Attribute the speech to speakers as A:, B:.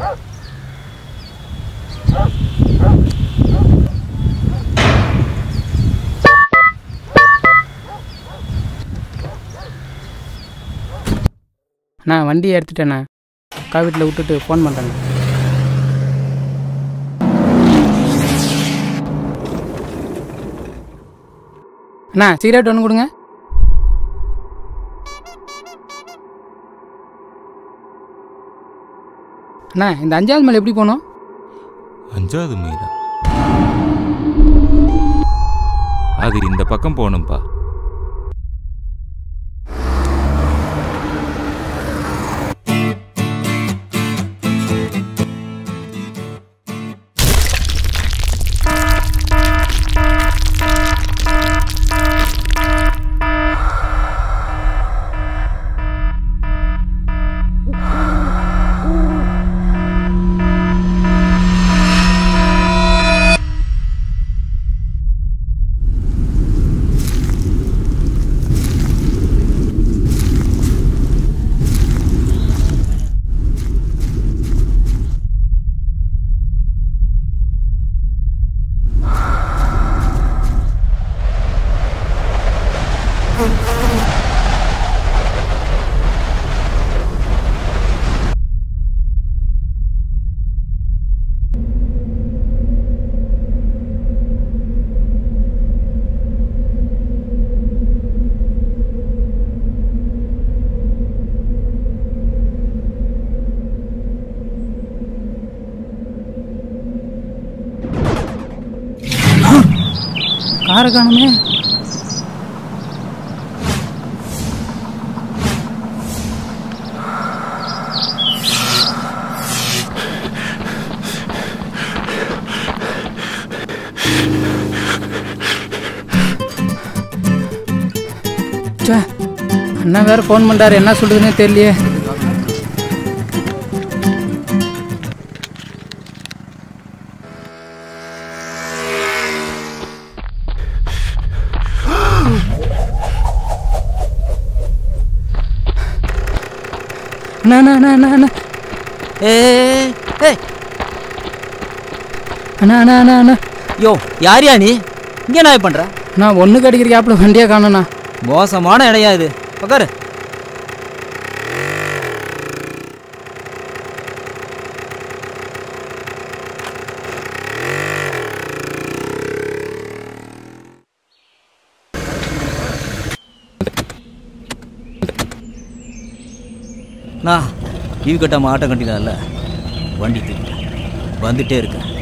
A: அண்ணா வண்டியை எடுத்துட்டேண்ணா அக்கா வீட்டில் விட்டுட்டு ஃபோன் பண்ணுறேண்ணா அண்ணா சிகரெட் ஒன்று கொடுங்க அண்ணா இந்த அஞ்சாவது மலை எப்படி போகணும்
B: அஞ்சாவது மைலா அது இந்த பக்கம் போகணும்ப்பா
A: காரை காணுமே ச்சே அண்ணா வேற ஃபோன் பண்ணுறாரு என்ன சொல்றதுன்னே தெரியலையே அண்ணா அண்ணா அண்ணா அண்ணா அண்ணா
C: ஏய் ஏய்
A: அண்ணா அண்ணா அண்ணா அண்ணா
C: யோ யாரியா நீ இங்கே நான் பண்ணுற
A: நான் ஒன்று கடிக்கிற கேப்பில் வண்டியை காணோண்ணா
C: மோசமான இடையா இது உக்காரு நான் டிவி கட்டாமல் ஆட்டம் கட்டினால வண்டி தூக்கிட்டேன் வந்துட்டே இருக்கேன்